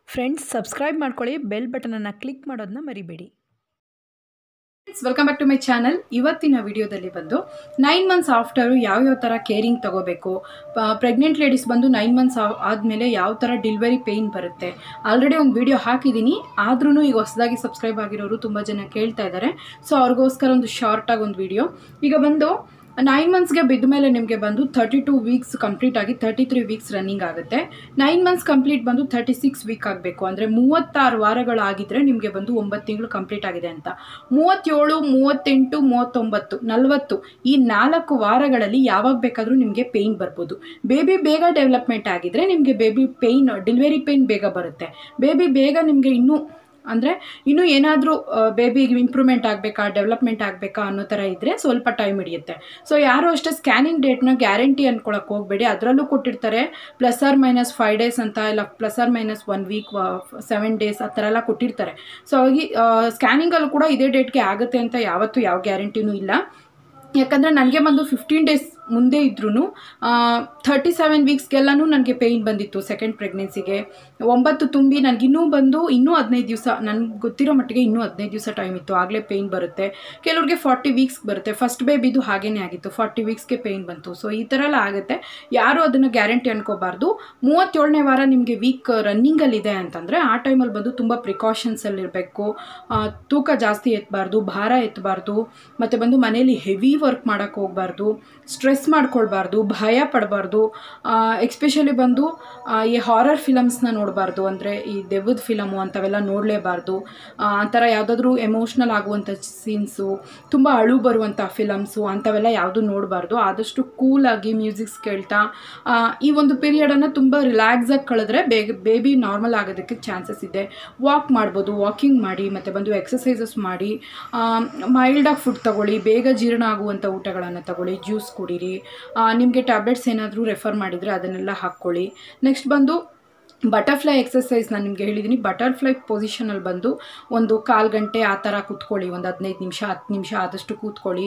friends subscribe ಮಾಡ್ಕೊಳ್ಳಿ bell ಬಟನನ್ನು click ಮಾಡೋದನ್ನ ಮರಿಬೇಡಿ welcome back to my channel ಇವತ್ತಿನ ವಿಡಿಯೋದಲ್ಲಿ ಬಂದು ನೈನ್ ಮಂತ್ಸ್ ಆಫ್ಟರು ಯಾವ್ಯಾವ ಥರ ಕೇರಿಂಗ್ ತಗೋಬೇಕು ಪ್ರೆಗ್ನೆಂಟ್ ಲೇಡೀಸ್ ಬಂದು ನೈನ್ ಮಂತ್ಸ್ ಆದಮೇಲೆ ಯಾವ ಥರ ಡೆಲಿವರಿ ಪೇಯ್ನ್ ಬರುತ್ತೆ ಆಲ್ರೆಡಿ ಒಂದು ವಿಡಿಯೋ ಹಾಕಿದ್ದೀನಿ ಆದ್ರೂ ಈಗ ಹೊಸದಾಗಿ ಸಬ್ಸ್ಕ್ರೈಬ್ ಆಗಿರೋರು ತುಂಬ ಜನ ಕೇಳ್ತಾ ಇದ್ದಾರೆ ಸೊ ಅವ್ರಿಗೋಸ್ಕರ ಒಂದು ಶಾರ್ಟಾಗಿ ಒಂದು ವಿಡಿಯೋ ಈಗ ಬಂದು ನೈನ್ ಮಂತ್ಸ್ಗೆ ಬಿದ್ದ ಮೇಲೆ ನಿಮಗೆ ಬಂದು ತರ್ಟಿ ಟು ವೀಕ್ಸ್ ಕಂಪ್ಲೀಟ್ ಆಗಿ ತರ್ಟಿ ತ್ರೀ ವೀಕ್ಸ್ ರನ್ನಿಂಗ್ ಆಗುತ್ತೆ ನೈನ್ ಮಂತ್ಸ್ ಕಂಪ್ಲೀಟ್ ಬಂದು ತರ್ಟಿ ಸಿಕ್ಸ್ ವೀಕ್ ಆಗಬೇಕು ಅಂದರೆ ಮೂವತ್ತಾರು ವಾರಗಳಾಗಿದ್ದರೆ ನಿಮಗೆ ಬಂದು ಒಂಬತ್ತು ತಿಂಗಳು ಕಂಪ್ಲೀಟ್ ಆಗಿದೆ ಅಂತ ಮೂವತ್ತೇಳು ಮೂವತ್ತೆಂಟು ಮೂವತ್ತೊಂಬತ್ತು ನಲವತ್ತು ಈ ನಾಲ್ಕು ವಾರಗಳಲ್ಲಿ ಯಾವಾಗ ಬೇಕಾದರೂ ನಿಮಗೆ ಪೇಯ್ನ್ ಬರ್ಬೋದು ಬೇಬಿ ಬೇಗ ಡೆವಲಪ್ಮೆಂಟ್ ಆಗಿದ್ರೆ ನಿಮಗೆ ಬೇಬಿ ಪೇಯ್ನ್ ಡೆಲಿವರಿ ಪೇಯ್ನ್ ಬೇಗ ಬರುತ್ತೆ ಬೇಬಿ ಬೇಗ ನಿಮಗೆ ಇನ್ನೂ ಅಂದರೆ ಇನ್ನೂ ಏನಾದರೂ ಬೇಬಿಗೆ ಇಂಪ್ರೂವ್ಮೆಂಟ್ ಆಗಬೇಕಾ ಡೆವಲಪ್ಮೆಂಟ್ ಆಗಬೇಕಾ ಅನ್ನೋ ಥರ ಇದ್ದರೆ ಸ್ವಲ್ಪ ಟೈಮ್ ಹಿಡಿಯುತ್ತೆ ಸೊ ಯಾರು ಅಷ್ಟೇ ಸ್ಕ್ಯಾನಿಂಗ್ ಡೇಟ್ನ ಗ್ಯಾರಂಟಿ ಅಂದ್ಕೊಳಕ್ಕೆ ಹೋಗಬೇಡಿ ಅದರಲ್ಲೂ ಕೊಟ್ಟಿರ್ತಾರೆ plus or minus five days ಅಂತ ಇಲ್ಲ plus or minus one week seven days ಆ ಥರ ಎಲ್ಲ ಕೊಟ್ಟಿರ್ತಾರೆ ಸೊ ಹಾಗಾಗಿ ಸ್ಕ್ಯಾನಿಂಗಲ್ಲೂ ಕೂಡ ಇದೇ ಡೇಟ್ಗೆ ಆಗುತ್ತೆ ಅಂತ ಯಾವತ್ತೂ ಯಾವ ಗ್ಯಾರಂಟಿನೂ ಇಲ್ಲ ಯಾಕಂದರೆ ನನಗೆ ಬಂದು ಫಿಫ್ಟೀನ್ ಡೇಸ್ ಮುಂದೆ ಇದ್ರೂ ಥರ್ಟಿ ಸೆವೆನ್ ವೀಕ್ಸ್ಗೆಲ್ಲನೂ ನನಗೆ ಪೇಯ್ನ್ ಬಂದಿತ್ತು ಸೆಕೆಂಡ್ ಪ್ರೆಗ್ನೆನ್ಸಿಗೆ ಒಂಬತ್ತು ತುಂಬಿ ನನಗಿನ್ನೂ ಬಂದು ಇನ್ನೂ ಹದಿನೈದು ದಿವಸ ನನಗೆ ಗೊತ್ತಿರೋ ಮಟ್ಟಿಗೆ ಇನ್ನೂ ಹದಿನೈದು ದಿವಸ ಟೈಮ್ ಇತ್ತು ಆಗಲೇ ಪೇಯ್ನ್ ಬರುತ್ತೆ ಕೆಲವ್ರಿಗೆ ಫಾರ್ಟಿ ವೀಕ್ಸ್ ಬರುತ್ತೆ ಫಸ್ಟ್ ಬೇಬಿದು ಹಾಗೇ ಆಗಿತ್ತು ಫಾರ್ಟಿ ವೀಕ್ಸ್ಗೆ ಪೇಯ್ನ್ ಬಂತು ಸೊ ಈ ಥರ ಎಲ್ಲ ಆಗುತ್ತೆ ಯಾರು ಅದನ್ನು ಗ್ಯಾರಂಟಿ ಅನ್ಕೋಬಾರ್ದು ಮೂವತ್ತೇಳನೇ ವಾರ ನಿಮಗೆ ವೀಕ್ ರನ್ನಿಂಗಲ್ಲಿದೆ ಅಂತಂದರೆ ಆ ಟೈಮಲ್ಲಿ ಬಂದು ತುಂಬ ಪ್ರಿಕಾಷನ್ಸಲ್ಲಿರಬೇಕು ತೂಕ ಜಾಸ್ತಿ ಎತ್ತಬಾರ್ದು ಭಾರ ಎತ್ತಬಾರ್ದು ಮತ್ತು ಬಂದು ಮನೇಲಿ ಹೆವಿ ವರ್ಕ್ ಮಾಡೋಕ್ಕೆ ಹೋಗಬಾರ್ದು ಸ್ಟ್ರೆಸ್ ಮಾಡ್ಕೊಳ್ಬಾರ್ದು ಭಯ ಪಡಬಾರ್ದು ಎಕ್ಸ್ಪೆಷಲಿ ಬಂದು ಈ ಹಾರರ್ ಫಿಲಮ್ಸ್ನ ನೋಡಬಾರ್ದು ಅಂದರೆ ಈ ದೆವ್ವದ ಫಿಲಮು ಅಂಥವೆಲ್ಲ ನೋಡಲೇಬಾರ್ದು ಆ ಥರ ಯಾವುದಾದ್ರೂ ಎಮೋಷ್ನಲ್ ಆಗುವಂಥ ಸೀನ್ಸು ತುಂಬ ಅಳು ಬರುವಂಥ ಫಿಲಮ್ಸು ಅಂಥವೆಲ್ಲ ಯಾವುದೂ ನೋಡಬಾರ್ದು ಆದಷ್ಟು ಕೂಲಾಗಿ ಮ್ಯೂಸಿಕ್ಸ್ ಕೇಳ್ತಾ ಈ ಒಂದು ಪೀರಿಯಡನ್ನು ತುಂಬ ರಿಲ್ಯಾಕ್ಸಾಗಿ ಕಳೆದ್ರೆ ಬೇಗ ಬೇಬಿ ನಾರ್ಮಲ್ ಆಗೋದಕ್ಕೆ ಚಾನ್ಸಸ್ ಇದೆ ವಾಕ್ ಮಾಡ್ಬೋದು ವಾಕಿಂಗ್ ಮಾಡಿ ಮತ್ತು ಬಂದು ಎಕ್ಸಸೈಸಸ್ ಮಾಡಿ ಮೈಲ್ಡಾಗಿ ಫುಡ್ ತಗೊಳ್ಳಿ ಬೇಗ ಜೀರ್ಣ ಆಗುವಂಥ ಊಟಗಳನ್ನು ತಗೊಳ್ಳಿ ಜ್ಯೂಸ್ ಕುಡೀರಿ ನಿಮಗೆ ಟ್ಯಾಬ್ಲೆಟ್ಸ್ ಏನಾದರೂ ರೆಫರ್ ಮಾಡಿದರೆ ಅದನ್ನೆಲ್ಲ ಹಾಕ್ಕೊಳ್ಳಿ ನೆಕ್ಸ್ಟ್ ಬಂದು ಬಟರ್ಫ್ಲೈ ಎಕ್ಸಸೈಸ್ ನಾನು ನಿಮಗೆ ಹೇಳಿದ್ದೀನಿ ಬಟರ್ಫ್ಲೈ ಪೊಸಿಷನಲ್ಲಿ ಬಂದು ಒಂದು ಕಾಲು ಗಂಟೆ ಆ ಥರ ಕೂತ್ಕೊಳ್ಳಿ ಒಂದು ಹದಿನೈದು ನಿಮಿಷ ಹತ್ತು ನಿಮಿಷ ಆದಷ್ಟು ಕೂತ್ಕೊಳ್ಳಿ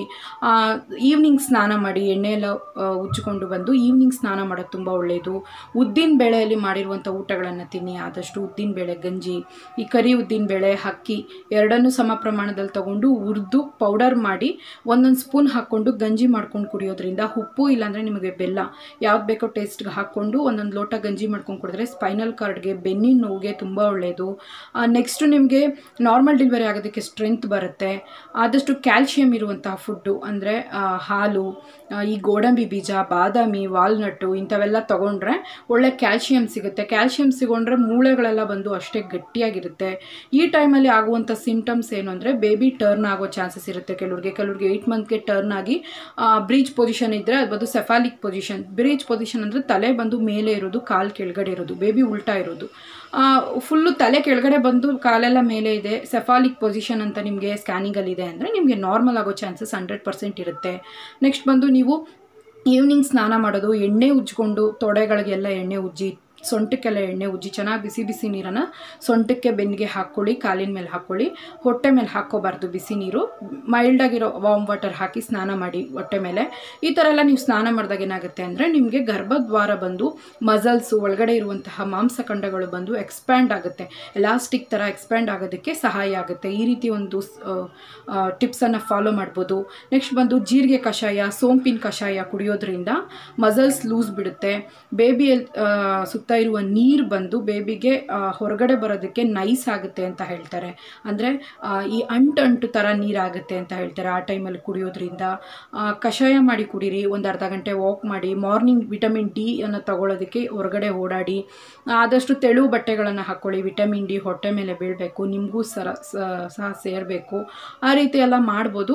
ಈವ್ನಿಂಗ್ ಸ್ನಾನ ಮಾಡಿ ಎಣ್ಣೆ ಎಲ್ಲ ಉಜ್ಜಿಕೊಂಡು ಬಂದು ಈವ್ನಿಂಗ್ ಸ್ನಾನ ಮಾಡೋದು ತುಂಬ ಒಳ್ಳೆಯದು ಉದ್ದಿನ ಬೇಳೆಯಲ್ಲಿ ಮಾಡಿರುವಂಥ ಊಟಗಳನ್ನು ತಿನ್ನಿ ಆದಷ್ಟು ಉದ್ದಿನ ಬೇಳೆ ಗಂಜಿ ಈ ಕರಿ ಉದ್ದಿನ ಬೇಳೆ ಅಕ್ಕಿ ಎರಡನ್ನೂ ಸಮ ಪ್ರಮಾಣದಲ್ಲಿ ತೊಗೊಂಡು ಹುರಿದು ಪೌಡರ್ ಮಾಡಿ ಒಂದೊಂದು ಸ್ಪೂನ್ ಹಾಕ್ಕೊಂಡು ಗಂಜಿ ಮಾಡ್ಕೊಂಡು ಕುಡಿಯೋದ್ರಿಂದ ಉಪ್ಪು ಇಲ್ಲಾಂದರೆ ನಿಮಗೆ ಬೆಲ್ಲ ಯಾವ್ದು ಬೇಕೋ ಟೇಸ್ಟ್ಗೆ ಹಾಕ್ಕೊಂಡು ಒಂದೊಂದು ಲೋಟ ಗಂಜಿ ಮಾಡ್ಕೊಂಡು ಕುಡಿದ್ರೆ ಸ್ಪೈನಲ್ ಕಾರ್ಡ್ಗೆ ಬೆನ್ನಿನ ನೋವಿಗೆ ತುಂಬ ಒಳ್ಳೆಯದು ನೆಕ್ಸ್ಟು ನಿಮಗೆ ನಾರ್ಮಲ್ ಡೆಲಿವರಿ ಆಗೋದಕ್ಕೆ ಸ್ಟ್ರೆಂತ್ ಬರುತ್ತೆ ಆದಷ್ಟು ಕ್ಯಾಲ್ಶಿಯಂ ಇರುವಂತಹ ಫುಡ್ಡು ಅಂದರೆ ಹಾಲು ಈ ಗೋಡಂಬಿ ಬೀಜ ಬಾದಾಮಿ ವಾಲ್ನಟ್ಟು ಇಂಥವೆಲ್ಲ ತೊಗೊಂಡ್ರೆ ಒಳ್ಳೆ ಕ್ಯಾಲ್ಶಿಯಂ ಸಿಗುತ್ತೆ ಕ್ಯಾಲ್ಶಿಯಂ ಸಿಗೊಂಡ್ರೆ ಮೂಳೆಗಳೆಲ್ಲ ಬಂದು ಅಷ್ಟೇ ಗಟ್ಟಿಯಾಗಿರುತ್ತೆ ಈ ಟೈಮಲ್ಲಿ ಆಗುವಂಥ ಸಿಂಟಮ್ಸ್ ಏನು ಅಂದರೆ ಬೇಬಿ ಟರ್ನ್ ಆಗೋ ಚಾನ್ಸಸ್ ಇರುತ್ತೆ ಕೆಲವ್ರಿಗೆ ಕೆಲವ್ರಿಗೆ ಏಯ್ಟ್ ಮಂತ್ಗೆ ಟರ್ನ್ ಆಗಿ ಬ್ರೀಚ್ ಪೊಸಿಷನ್ ಇದ್ದರೆ ಅದು ಬಂದು ಸೆಫಾಲಿಕ್ ಪೊಸಿಷನ್ ಬ್ರೀಚ್ ಪೊಸಿಷನ್ ಅಂದರೆ ತಲೆ ಬಂದು ಮೇಲೆ ಇರೋದು ಕಾಲು ಕೆಳಗಡೆ ಇರೋದು ಬೇಬಿ ಉಲ್ಟಾ ಇರೋದು ಫುಲ್ಲು ತಲೆ ಕೆಳಗಡೆ ಬಂದು ಕಾಲೆಲ್ಲ ಮೇಲೆ ಇದೆ ಸೆಫಾಲಿಕ್ ಪೊಸಿಷನ್ ಅಂತ ನಿಮಗೆ ಸ್ಕ್ಯಾನಿಂಗಲ್ಲಿದೆ ಅಂದರೆ ನಿಮಗೆ ನಾರ್ಮಲ್ ಆಗೋ ಚಾನ್ಸಸ್ ಹಂಡ್ರೆಡ್ ಪರ್ಸೆಂಟ್ ಇರುತ್ತೆ ನೆಕ್ಸ್ಟ್ ಬಂದು ನೀವು ಈವ್ನಿಂಗ್ ಸ್ನಾನ ಮಾಡೋದು ಎಣ್ಣೆ ಉಜ್ಕೊಂಡು ತೊಡೆಗಳಿಗೆಲ್ಲ ಎಣ್ಣೆ ಉಜ್ಜಿ ಸೊಂಟಕ್ಕೆಲ್ಲ ಎಣ್ಣೆ ಉಜ್ಜಿ ಚೆನ್ನಾಗಿ ಬಿಸಿ ಬಿಸಿ ನೀರನ್ನು ಸೊಂಟಕ್ಕೆ ಬೆನ್ನಿಗೆ ಹಾಕ್ಕೊಳ್ಳಿ ಕಾಲಿನ ಮೇಲೆ ಹಾಕ್ಕೊಳ್ಳಿ ಹೊಟ್ಟೆ ಮೇಲೆ ಹಾಕ್ಕೋಬಾರ್ದು ಬಿಸಿ ನೀರು ಮೈಲ್ಡಾಗಿರೋ ವಾಮ್ ವಾಟರ್ ಹಾಕಿ ಸ್ನಾನ ಮಾಡಿ ಹೊಟ್ಟೆ ಮೇಲೆ ಈ ಥರ ಎಲ್ಲ ನೀವು ಸ್ನಾನ ಮಾಡಿದಾಗ ಏನಾಗುತ್ತೆ ಅಂದರೆ ನಿಮಗೆ ಗರ್ಭದ್ವಾರ ಬಂದು ಮಸಲ್ಸು ಒಳಗಡೆ ಇರುವಂತಹ ಮಾಂಸಖಂಡಗಳು ಬಂದು ಎಕ್ಸ್ಪ್ಯಾಂಡ್ ಆಗುತ್ತೆ ಎಲಾಸ್ಟಿಕ್ ಥರ ಎಕ್ಸ್ಪ್ಯಾಂಡ್ ಆಗೋದಕ್ಕೆ ಸಹಾಯ ಆಗುತ್ತೆ ಈ ರೀತಿ ಒಂದು ಟಿಪ್ಸನ್ನು ಫಾಲೋ ಮಾಡ್ಬೋದು ನೆಕ್ಸ್ಟ್ ಬಂದು ಜೀರಿಗೆ ಕಷಾಯ ಸೋಂಪಿನ ಕಷಾಯ ಕುಡಿಯೋದ್ರಿಂದ ಮಸಲ್ಸ್ ಲೂಸ್ ಬಿಡುತ್ತೆ ಬೇಬಿಯಲ್ಲಿ ಸುತ್ತ ಇರುವ ನೀರು ಬಂದು ಬೇಬಿಗೆ ಹೊರಗಡೆ ಬರೋದಕ್ಕೆ ನೈಸ್ ಆಗುತ್ತೆ ಅಂತ ಹೇಳ್ತಾರೆ ಅಂದರೆ ಈ ಅಂಟು ಅಂಟು ಥರ ನೀರಾಗುತ್ತೆ ಅಂತ ಹೇಳ್ತಾರೆ ಆ ಟೈಮಲ್ಲಿ ಕುಡಿಯೋದ್ರಿಂದ ಕಷಾಯ ಮಾಡಿ ಕುಡೀರಿ ಒಂದು ಅರ್ಧ ಗಂಟೆ ವಾಕ್ ಮಾಡಿ ಮಾರ್ನಿಂಗ್ ವಿಟಮಿನ್ ಡಿ ಅನ್ನು ತಗೊಳ್ಳೋದಕ್ಕೆ ಹೊರಗಡೆ ಓಡಾಡಿ ಆದಷ್ಟು ತೆಳು ಬಟ್ಟೆಗಳನ್ನು ಹಾಕ್ಕೊಳ್ಳಿ ವಿಟಮಿನ್ ಡಿ ಹೊಟ್ಟೆ ಮೇಲೆ ಬೀಳಬೇಕು ನಿಮಗೂ ಸರ ಸಹ ಸೇರಬೇಕು ಆ ರೀತಿ ಎಲ್ಲ ಮಾಡ್ಬೋದು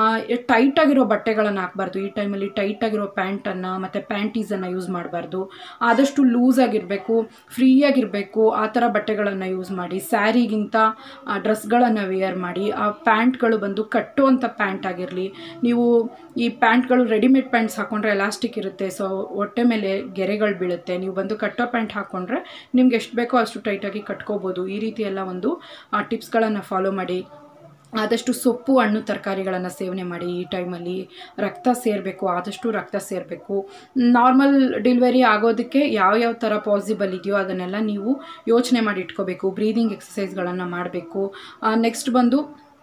ಟೈಟಾಗಿರೋ ಬಟ್ಟೆಗಳನ್ನು ಹಾಕ್ಬಾರ್ದು ಈ ಟೈಮಲ್ಲಿ ಟೈಟಾಗಿರೋ ಪ್ಯಾಂಟನ್ನು ಮತ್ತು ಪ್ಯಾಂಟೀಸನ್ನು ಯೂಸ್ ಮಾಡಬಾರ್ದು ಆದಷ್ಟು ಲೂಸ್ ಆಗಿರಬೇಕು ಫ್ರೀಯಾಗಿರಬೇಕು ಆ ಥರ ಬಟ್ಟೆಗಳನ್ನು ಯೂಸ್ ಮಾಡಿ ಸ್ಯಾರಿಗಿಂತ ಡ್ರೆಸ್ಗಳನ್ನು ವೇರ್ ಮಾಡಿ ಆ ಪ್ಯಾಂಟ್ಗಳು ಬಂದು ಕಟ್ಟುವಂಥ ಪ್ಯಾಂಟ್ ಆಗಿರಲಿ ನೀವು ಈ ಪ್ಯಾಂಟ್ಗಳು ರೆಡಿಮೇಡ್ ಪ್ಯಾಂಟ್ಸ್ ಹಾಕ್ಕೊಂಡ್ರೆ ಎಲಾಸ್ಟಿಕ್ ಇರುತ್ತೆ ಸೊ ಹೊಟ್ಟೆ ಮೇಲೆ ಗೆರೆಗಳು ಬೀಳುತ್ತೆ ನೀವು ಬಂದು ಕಟ್ಟೋ ಪ್ಯಾಂಟ್ ಹಾಕ್ಕೊಂಡ್ರೆ ನಿಮ್ಗೆ ಎಷ್ಟು ಬೇಕೋ ಅಷ್ಟು ಟೈಟಾಗಿ ಕಟ್ಕೋಬೋದು ಈ ರೀತಿ ಎಲ್ಲ ಒಂದು ಟಿಪ್ಸ್ಗಳನ್ನು ಫಾಲೋ ಮಾಡಿ ಆದಷ್ಟು ಸೊಪ್ಪು ಹಣ್ಣು ತರಕಾರಿಗಳನ್ನು ಸೇವನೆ ಮಾಡಿ ಈ ಟೈಮಲ್ಲಿ ರಕ್ತ ಸೇರಬೇಕು ಆದಷ್ಟು ರಕ್ತ ಸೇರಬೇಕು ನಾರ್ಮಲ್ ಡೆಲಿವರಿ ಆಗೋದಕ್ಕೆ ಯಾವ್ಯಾವ ಥರ ಪಾಸಿಬಲ್ ಇದೆಯೋ ಅದನ್ನೆಲ್ಲ ನೀವು ಯೋಚನೆ ಮಾಡಿ ಇಟ್ಕೋಬೇಕು ಬ್ರೀದಿಂಗ್ ಎಕ್ಸಸೈಸ್ಗಳನ್ನು ಮಾಡಬೇಕು ನೆಕ್ಸ್ಟ್ ಬಂದು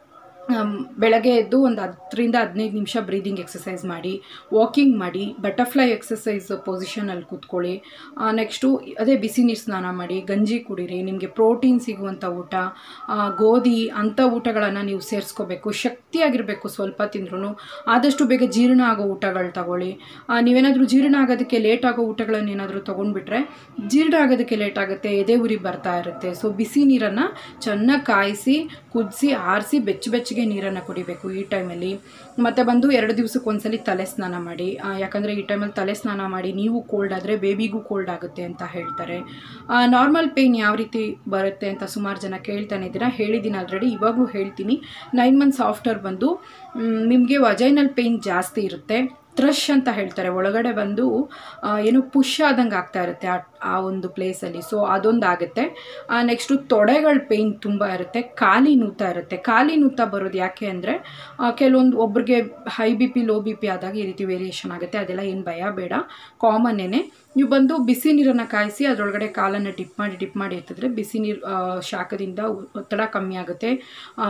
ಆಮ್, ಬೆಳಗ್ಗೆ ಎದ್ದು ಒಂದು ಹತ್ತರಿಂದ ಹದಿನೈದು ನಿಮಿಷ ಬ್ರೀದಿಂಗ್ ಎಕ್ಸಸೈಸ್ ಮಾಡಿ ವಾಕಿಂಗ್ ಮಾಡಿ ಬಟರ್ಫ್ಲೈ ಎಕ್ಸಸೈಸ್ ಪೊಸಿಷನಲ್ಲಿ ಕೂತ್ಕೊಳ್ಳಿ ನೆಕ್ಸ್ಟು ಅದೇ ಬಿಸಿ ನೀರು ಸ್ನಾನ ಮಾಡಿ ಗಂಜಿ ಕುಡೀರಿ ನಿಮಗೆ ಪ್ರೋಟೀನ್ ಸಿಗುವಂಥ ಊಟ ಆ, ಗೋಧಿ ಅಂಥ ಊಟಗಳನ್ನು ನೀವು ಸೇರಿಸ್ಕೋಬೇಕು ಶಕ್ತಿಯಾಗಿರಬೇಕು ಸ್ವಲ್ಪ ತಿಂದ್ರೂ ಆದಷ್ಟು ಬೇಗ ಜೀರ್ಣ ಆಗೋ ಊಟಗಳು ತಗೊಳ್ಳಿ ಆ, ನೀವೇನಾದರೂ ಜೀರ್ಣ ಆಗೋದಕ್ಕೆ ಲೇಟ್ ಆಗೋ ಊಟಗಳನ್ನು ಏನಾದರೂ ತೊಗೊಂಡ್ಬಿಟ್ರೆ ಜೀರ್ಣ ಆಗೋದಕ್ಕೆ ಲೇಟ್ ಆಗುತ್ತೆ ಎದೆ ಉರಿ ಬರ್ತಾ ಇರುತ್ತೆ ಸೊ ಬಿಸಿ ನೀರನ್ನು ಚೆನ್ನಾಗಿ ಕಾಯಿಸಿ ಕುದಿಸಿ ಆರಿಸಿ ಬೆಚ್ಚ ಬೆಚ್ಚಗೆ ನೀರನ್ನು ಕುಡಿಬೇಕು ಈ ಟೈಮಲ್ಲಿ ಮತ್ತು ಬಂದು ಎರಡು ದಿವ್ಸಕ್ಕೆ ಒಂದ್ಸಲಿ ತಲೆ ಸ್ನಾನ ಮಾಡಿ ಆ, ಯಾಕಂದರೆ ಈ ಟೈಮಲ್ಲಿ ತಲೆ ಸ್ನಾನ ಮಾಡಿ ನೀವು ಕೋಲ್ಡ್ ಆದರೆ ಬೇಬಿಗೂ ಕೋಲ್ಡ್ ಆಗುತ್ತೆ ಅಂತ ಹೇಳ್ತಾರೆ ನಾರ್ಮಲ್ ಪೇಯ್ನ್ ಯಾವ ರೀತಿ ಬರುತ್ತೆ ಅಂತ ಸುಮಾರು ಜನ ಕೇಳ್ತಾನೆ ಇದ್ದೀರಾ ಹೇಳಿದ್ದೀನಿ ಆಲ್ರೆಡಿ ಇವಾಗಲೂ ಹೇಳ್ತೀನಿ ನೈನ್ ಮಂತ್ಸ್ ಆಫ್ಟರ್ ಬಂದು ನಿಮಗೆ ವಜೈನಲ್ ಪೇಯ್ನ್ ಜಾಸ್ತಿ ಇರುತ್ತೆ ಥ್ರಶ್ ಅಂತ ಹೇಳ್ತಾರೆ ಒಳಗಡೆ ಬಂದು ಆ, ಏನೋ ಪುಷ್ ಆದಂಗೆ ಆಗ್ತಾ ಇರುತ್ತೆ ಆ ಆ ಒಂದು ಪ್ಲೇಸಲ್ಲಿ ಸೊ ಅದೊಂದು ಆಗುತ್ತೆ ನೆಕ್ಸ್ಟು ತೊಡೆಗಳ ಪೇಯ್ನ್ ತುಂಬ ಇರುತ್ತೆ ಖಾಲಿ ನೂತ ಇರುತ್ತೆ ಖಾಲಿ ನೂತ ಬರೋದು ಯಾಕೆ ಅಂದರೆ ಕೆಲವೊಂದು ಒಬ್ರಿಗೆ high B P low B P ಆದಾಗ ಈ ರೀತಿ ವೇರಿಯೇಷನ್ ಆಗುತ್ತೆ ಅದೆಲ್ಲ ಏನು ಭಯ ಬೇಡ ಕಾಮನ್ನೇನೆ ನೀವು ಬಂದು ಬಿಸಿ ನೀರನ್ನು ಕಾಯಿಸಿ ಅದರೊಳಗಡೆ ಕಾಲನ್ನು ಡಿಪ್ ಮಾಡಿ ಡಿಪ್ ಮಾಡಿ ಎತ್ತಿದ್ರೆ ಬಿಸಿ ನೀರು ಆ, ಶಾಖದಿಂದ ಒತ್ತಡ ಕಮ್ಮಿ ಆಗುತ್ತೆ ಆ,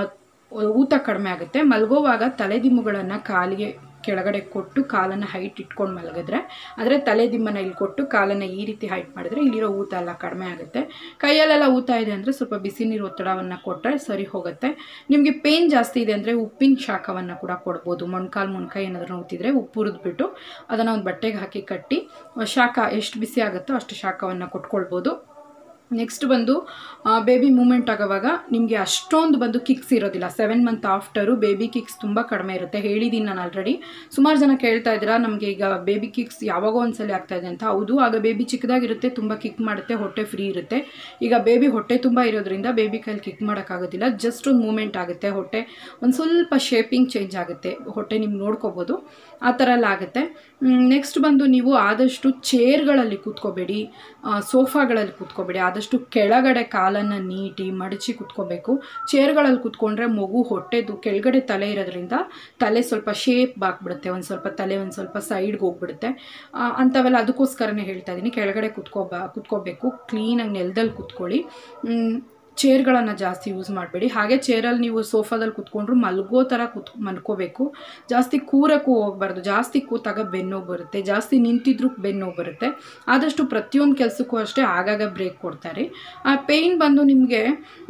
ಊತ ಕಡಿಮೆ ಆಗುತ್ತೆ ಮಲಗೋವಾಗ ತಲೆದಿಮ್ಮುಗಳನ್ನು ಕಾಲಿಗೆ ಕೆಳಗಡೆ ಕೊಟ್ಟು ಕಾಲನ್ನು ಹೈಟ್ ಇಟ್ಕೊಂಡು ಮಲಗಿದ್ರೆ ಅಂದರೆ ತಲೆದಿಮ್ಮನ ಇಲ್ಲಿ ಕೊಟ್ಟು ಕಾಲನ್ನು ಈ ರೀತಿ ಹೈಟ್ ಮಾಡಿದ್ರೆ ಇಲ್ಲಿರೋ ಊತ ಎಲ್ಲ ಕಡಿಮೆ ಆಗುತ್ತೆ ಕೈಯಲ್ಲೆಲ್ಲ ಊತ ಇದೆ ಅಂದರೆ ಸ್ವಲ್ಪ ಬಿಸಿ ನೀರು ಒತ್ತಡವನ್ನು ಕೊಟ್ಟರೆ ಸರಿ ಹೋಗುತ್ತೆ ನಿಮಗೆ ಪೇನ್ ಜಾಸ್ತಿ ಇದೆ ಅಂದರೆ ಉಪ್ಪಿನ ಶಾಖವನ್ನು ಕೂಡ ಕೊಡ್ಬೋದು ಮೊಣ್ಕಾಲು ಮೊಣ್ಕೈ ಏನಾದರೂ ನೋವ್ತಿದ್ರೆ ಉಪ್ಪು ಹುರಿದ್ಬಿಟ್ಟು ಅದನ್ನು ಒಂದು ಬಟ್ಟೆಗೆ ಹಾಕಿ ಕಟ್ಟಿ ಶಾಖ ಎಷ್ಟು ಬಿಸಿ ಆಗುತ್ತೋ ಅಷ್ಟು ಶಾಖವನ್ನು ಕೊಟ್ಕೊಳ್ಬೋದು ನೆಕ್ಸ್ಟ್ ಬಂದು ಬೇಬಿ ಮೂಮೆಂಟ್ ಆಗೋವಾಗ ನಿಮಗೆ ಅಷ್ಟೊಂದು ಬಂದು ಕಿಕ್ಸ್ ಇರೋದಿಲ್ಲ seven month after baby kicks ತುಂಬ ಕಡಿಮೆ ಇರುತ್ತೆ ಹೇಳಿದ್ದೀನಿ ನಾನು ಆಲ್ರೆಡಿ ಸುಮಾರು ಜನ ಕೇಳ್ತಾ ಇದ್ದೀರಾ ನಮಗೆ ಈಗ ಬೇಬಿ ಕಿಕ್ಸ್ ಯಾವಾಗೋ ಒಂದ್ಸಲಿ ಆಗ್ತಾ ಇದೆ ಅಂತ ಹೌದು ಆಗ ಬೇಬಿ ಚಿಕ್ಕದಾಗಿರುತ್ತೆ ತುಂಬ ಕಿಕ್ ಮಾಡುತ್ತೆ ಹೊಟ್ಟೆ ಫ್ರೀ ಇರುತ್ತೆ ಈಗ ಬೇಬಿ ಹೊಟ್ಟೆ ತುಂಬ ಇರೋದ್ರಿಂದ ಬೇಬಿ ಕೈಲಿ ಕಿಕ್ ಮಾಡೋಕ್ಕಾಗೋದಿಲ್ಲ ಜಸ್ಟ್ ಒಂದು ಮೂಮೆಂಟ್ ಆಗುತ್ತೆ ಹೊಟ್ಟೆ ಒಂದು ಸ್ವಲ್ಪ ಶೇಪಿಂಗ್ ಚೇಂಜ್ ಆಗುತ್ತೆ ಹೊಟ್ಟೆ ನಿಮ್ಗೆ ನೋಡ್ಕೋಬೋದು ಆ ಥರ ಎಲ್ಲ ಆಗುತ್ತೆ ನೆಕ್ಸ್ಟ್ ಬಂದು ನೀವು ಆದಷ್ಟು ಚೇರ್ಗಳಲ್ಲಿ ಕೂತ್ಕೋಬೇಡಿ ಸೋಫಾಗಳಲ್ಲಿ ಕೂತ್ಕೋಬೇಡಿ ಆದಷ್ಟು ಕೆಳಗಡೆ ಕಾಲನ್ನು ನೀಟಿ ಮಡಚಿ ಕೂತ್ಕೋಬೇಕು ಚೇರ್ಗಳಲ್ಲಿ ಕೂತ್ಕೊಂಡ್ರೆ ಮಗು ಹೊಟ್ಟೆದು ಕೆಳಗಡೆ ತಲೆ ಇರೋದ್ರಿಂದ ತಲೆ ಸ್ವಲ್ಪ ಶೇಪ್ ಬಾಕ್ಬಿಡುತ್ತೆ ಒಂದು ಸ್ವಲ್ಪ ತಲೆ ಒಂದು ಸ್ವಲ್ಪ ಸೈಡ್ಗೆ ಹೋಗ್ಬಿಡುತ್ತೆ ಆ, ಅಂಥವೆಲ್ಲ ಅದಕ್ಕೋಸ್ಕರನೇ ಹೇಳ್ತಾ ಇದ್ದೀನಿ ಕೆಳಗಡೆ ಕೂತ್ಕೋಬ ಕೂತ್ಕೋಬೇಕು ಕ್ಲೀನಾಗಿ ನೆಲದಲ್ಲಿ ಕೂತ್ಕೊಳ್ಳಿ ಮ್, ಚೇರ್ಗಳನ್ನು ಜಾಸ್ತಿ ಯೂಸ್ ಮಾಡಬೇಡಿ ಹಾಗೆ ಚೇರಲ್ಲಿ ನೀವು ಸೋಫಾದಲ್ಲಿ ಕೂತ್ಕೊಂಡ್ರು ಮಲ್ಗೋ ಥರ ಕೂತ್ ಮಲ್ಕೋಬೇಕು ಜಾಸ್ತಿ ಕೂರಕ್ಕೂ ಹೋಗ್ಬಾರ್ದು ಜಾಸ್ತಿ ಕೂತಾಗ ಬೆನ್ನೋವು ಬರುತ್ತೆ ಜಾಸ್ತಿ ನಿಂತಿದ್ರೂ ಬೆನ್ನೋವು ಬರುತ್ತೆ ಆದಷ್ಟು ಪ್ರತಿಯೊಂದು ಕೆಲಸಕ್ಕೂ ಅಷ್ಟೇ ಆಗಾಗ ಬ್ರೇಕ್ ಕೊಡ್ತಾರೆ ಆ ಪೇಯ್ನ್ ಬಂದು ನಿಮಗೆ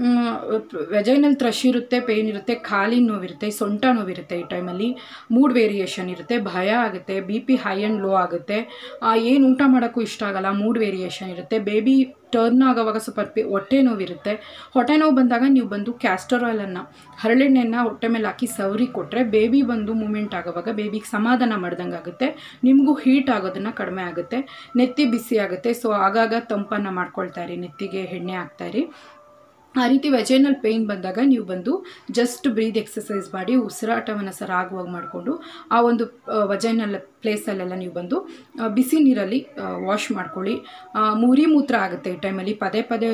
ವೆಜೈನಲ್ ಥ್ರಶ್ ಇರುತ್ತೆ ಪೇಯ್ನ್ ಇರುತ್ತೆ ಖಾಲಿ ನೋವಿರುತ್ತೆ ಸೊಂಟ ನೋವಿರುತ್ತೆ ಈ ಟೈಮಲ್ಲಿ ಮೂಡ್ ವೇರಿಯೇಷನ್ ಇರುತ್ತೆ ಭಯ ಆಗುತ್ತೆ B P high and low ಆಗುತ್ತೆ ಏನು ಊಟ ಮಾಡೋಕ್ಕೂ ಇಷ್ಟ ಆಗಲ್ಲ ಮೂಡ್ ವೇರಿಯೇಷನ್ ಇರುತ್ತೆ ಬೇಬಿ ಟರ್ನ್ ಆಗೋವಾಗ ಸ್ವಲ್ಪ ಪೆ- ಹೊಟ್ಟೆ ನೋವಿರುತ್ತೆ ಹೊಟ್ಟೆ ನೋವು ಬಂದಾಗ ನೀವು ಬಂದು ಕ್ಯಾಸ್ಟರ್ ಆಯಿಲನ್ನು ಹರಳೆಣ್ಣೆನ ಹೊಟ್ಟೆ ಮೇಲೆ ಹಾಕಿ ಸವರಿ ಕೊಟ್ಟರೆ ಬೇಬಿ ಬಂದು ಮೂಮೆಂಟ್ ಆಗೋವಾಗ ಬೇಬಿಗೆ ಸಮಾಧಾನ ಮಾಡ್ದಂಗೆ ಆಗುತ್ತೆ ನಿಮಗೂ ಹೀಟ್ ಆಗೋದನ್ನು ಕಡಿಮೆ ಆಗುತ್ತೆ ನೆತ್ತಿ ಬಿಸಿ ಆಗುತ್ತೆ ಸೊ ಆಗಾಗ ತಂಪನ್ನು ಮಾಡ್ಕೊಳ್ತಾ ಇರಿ ನೆತ್ತಿಗೆ ಎಣ್ಣೆ ಹಾಕ್ತಾ ಇರಿ ಆ ರೀತಿ ವೆಜೈನಲ್ ಪೇಯ್ನ್ ಬಂದಾಗ ನೀವು ಬಂದು ಜಸ್ಟ್ ಬ್ರೀದ್ ಎಕ್ಸಸೈಸ್ ಮಾಡಿ ಉಸಿರಾಟವನ್ನು ಸರಾಗುವಾಗ ಮಾಡಿಕೊಂಡು ಆ ಒಂದು ವಜೈನಲ್ ಪ್ಲೇಸಲ್ಲೆಲ್ಲ ನೀವು ಬಂದು ಆ, ಬಿಸಿ ನೀರಲ್ಲಿ ವಾಶ್ ಮಾಡ್ಕೊಳ್ಳಿ ಆ, ಮುರಿ ಮೂತ್ರ ಆಗುತ್ತೆ ಈ ಟೈಮಲ್ಲಿ ಪದೇ ಪದೇ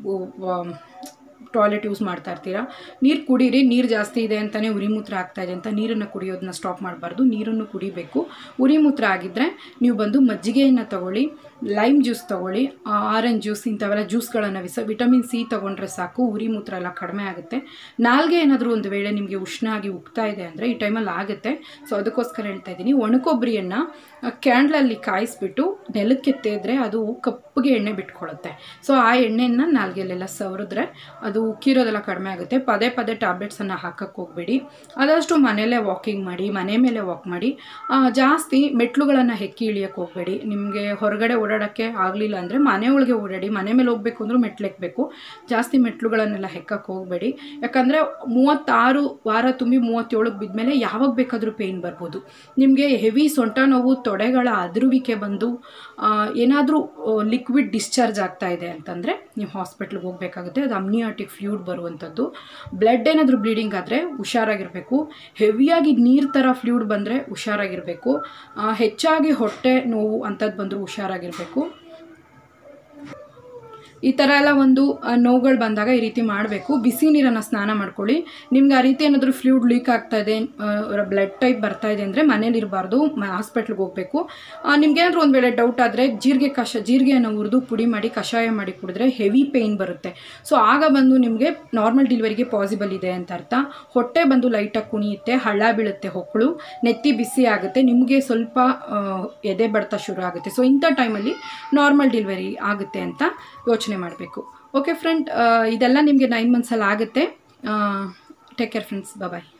ಟಾಯ್ಲೆಟ್ ಯೂಸ್ ಮಾಡ್ತಾ ಇರ್ತೀರಾ ನೀರು ಕುಡೀರಿ ನೀರು ಜಾಸ್ತಿ ಇದೆ ಅಂತಲೇ ಉರಿ ಮೂತ್ರ ಆಗ್ತಾ ಇದೆ ಅಂತ ನೀರನ್ನು ಕುಡಿಯೋದನ್ನ ಸ್ಟಾಪ್ ಮಾಡಬಾರ್ದು ನೀರನ್ನು ಕುಡಿಬೇಕು ಉರಿ ಮೂತ್ರ ಆಗಿದ್ದರೆ ನೀವು ಬಂದು ಮಜ್ಜಿಗೆಯನ್ನು ತಗೊಳ್ಳಿ ಲೈಮ್ ಜ್ಯೂಸ್ ತಗೊಳ್ಳಿ ಆರೆಂಜ್ ಜ್ಯೂಸ್ ಇಂಥವೆಲ್ಲ ಜ್ಯೂಸ್ಗಳನ್ನು ವಿಸ ವಿಟಮಿನ್ ಸಿ ತೊಗೊಂಡ್ರೆ ಸಾಕು ಉರಿ ಮೂತ್ರ ಎಲ್ಲ ಕಡಿಮೆ ಆಗುತ್ತೆ ನಾಲ್ಗೆ ಏನಾದರೂ ಒಂದು ವೇಳೆ ನಿಮಗೆ ಉಷ್ಣ ಆಗಿ ಉಗ್ತಾ ಇದೆ ಅಂದರೆ ಈ ಟೈಮಲ್ಲಿ ಆಗುತ್ತೆ ಸೊ ಅದಕ್ಕೋಸ್ಕರ ಹೇಳ್ತಾ ಇದ್ದೀನಿ ಒಣಕೊಬ್ಬರಿಯನ್ನು ಕ್ಯಾಂಡ್ಲಲ್ಲಿ ಕಾಯಿಸ್ಬಿಟ್ಟು ನೆಲಕ್ಕೆ ತೇದ್ರೆ ಅದು ಕಪ್ಪಗೆ ಎಣ್ಣೆ ಬಿಟ್ಕೊಳ್ಳುತ್ತೆ ಸೊ ಆ ಎಣ್ಣೆನ ನಾಲ್ಗೆಲೆಲ್ಲ ಸವರಿದ್ರೆ ಅದು ಉಕ್ಕಿರೋದೆಲ್ಲ ಕಡಿಮೆ ಆಗುತ್ತೆ ಪದೇ ಪದೇ ಟ್ಯಾಬ್ಲೆಟ್ಸನ್ನು ಹಾಕಕ್ಕೆ ಹೋಗಬೇಡಿ ಆದಷ್ಟು ಮನೆಯಲ್ಲೇ ವಾಕಿಂಗ್ ಮಾಡಿ ಮನೆ ಮೇಲೆ ವಾಕ್ ಮಾಡಿ ಆ, ಜಾಸ್ತಿ ಮೆಟ್ಲುಗಳನ್ನು ಹೆಕ್ಕಿ ಇಳಿಯೋಕ್ಕೆ ಹೋಗಬೇಡಿ ನಿಮಗೆ ಹೊರಗಡೆ ಓಡಾಡೋಕ್ಕೆ ಆಗಲಿಲ್ಲ ಅಂದರೆ ಮನೆ ಒಳಗೆ ಓಡಾಡಿ ಮನೆ ಮೇಲೆ ಹೋಗಬೇಕು ಅಂದ್ರೂ ಮೆಟ್ಲೆಕ್ಕಬೇಕು ಜಾಸ್ತಿ ಮೆಟ್ಲುಗಳನ್ನೆಲ್ಲ ಹೆಕ್ಕಕ್ಕೆ ಹೋಗಬೇಡಿ ಯಾಕಂದರೆ ಮೂವತ್ತಾರು ವಾರ ತುಂಬಿ ಮೂವತ್ತೇಳಕ್ಕೆ ಬಿದ್ಮೇಲೆ ಯಾವಾಗ ಬೇಕಾದರೂ ಪೇಯ್ನ್ ಬರ್ಬೋದು ನಿಮಗೆ ಹೆವಿ ಸೊಂಟ ನೋವು ತೊಡೆಗಳ ಅದುರುವಿಕೆ ಬಂದು ಏನಾದರೂ ಲಿಕ್ವಿಡ್ ಡಿಸ್ಚಾರ್ಜ್ ಆಗ್ತಾ ಇದೆ ಅಂತಂದರೆ ನೀವು ಹಾಸ್ಪಿಟ್ಲಿಗೆ ಹೋಗಬೇಕಾಗುತ್ತೆ ಅದು ಅಮ್ನಿಯಾಟಿಕ್ ಫ್ಲೂಡ್ ಬರುವಂಥದ್ದು ಬ್ಲಡ್ ಏನಾದರೂ ಬ್ಲೀಡಿಂಗ್ ಆದರೆ ಹುಷಾರಾಗಿರಬೇಕು ಹೆವಿಯಾಗಿ ನೀರು ಥರ ಫ್ಲೂಡ್ ಬಂದರೆ ಹುಷಾರಾಗಿರಬೇಕು ಆ, ಹೆಚ್ಚಾಗಿ ಹೊಟ್ಟೆ ನೋವು ಅಂಥದ್ದು ಬಂದರೂ ಹುಷಾರಾಗಿರಬೇಕು ಈ ಥರ ಎಲ್ಲ ಒಂದು ಆ, ನೋವುಗಳು ಬಂದಾಗ ಈ ರೀತಿ ಮಾಡಬೇಕು ಬಿಸಿ ನೀರನ್ನು ಸ್ನಾನ ಮಾಡ್ಕೊಳ್ಳಿ ನಿಮ್ಗೆ ಆ ರೀತಿ ಏನಾದರೂ ಫ್ಲೂಡ್ ಲೀಕ್ ಆಗ್ತಾ ಇದೆ ಬ್ಲಡ್ ಟೈಪ್ ಬರ್ತಾ ಇದೆ ಅಂದರೆ ಮನೇಲಿ ಇರಬಾರ್ದು ಹಾಸ್ಪಿಟ್ಲಿಗೆ ಹೋಗಬೇಕು ನಿಮ್ಗೇನಾದ್ರೂ ಒಂದು ವೇಳೆ ಡೌಟ್ ಆದರೆ ಜೀರಿಗೆ ಕಷ ಜೀರಿಗೆಯನ್ನು ಹುರಿದು ಪುಡಿ ಮಾಡಿ ಕಷಾಯ ಮಾಡಿ ಕುಡಿದ್ರೆ ಹೆವಿ ಪೇಯ್ನ್ ಬರುತ್ತೆ ಸೊ ಆಗ ಬಂದು ನಿಮಗೆ ನಾರ್ಮಲ್ ಡೆಲಿವರಿಗೆ ಪಾಸಿಬಲ್ ಇದೆ ಅಂತ ಅರ್ಥ ಹೊಟ್ಟೆ ಬಂದು ಲೈಟಾಗಿ ಕುಣಿಯುತ್ತೆ ಹಳ್ಳ ಬೀಳುತ್ತೆ ಹೊಕ್ಕಳು ನೆತ್ತಿ ಬಿಸಿ ಆಗುತ್ತೆ ನಿಮಗೆ ಸ್ವಲ್ಪ ಆ, ಎದೆ ಬಡ್ತ ಶುರು ಆಗುತ್ತೆ ಸೊ ಇಂಥ ಟೈಮಲ್ಲಿ ನಾರ್ಮಲ್ ಡೆಲಿವರಿ ಆಗುತ್ತೆ ಅಂತ ಯೋಚನೆ ಮಾಡಬೇಕು ಓಕೆ ಫ್ರೆಂಡ್ ಇದೆಲ್ಲ ನಿಮಗೆ ನೈನ್ ಮಂತ್ಸಲ್ಲಿ ಆಗುತ್ತೆ ಟೇಕ್ ಕೇರ್ ಫ್ರೆಂಡ್ಸ್ ಬಾಯ್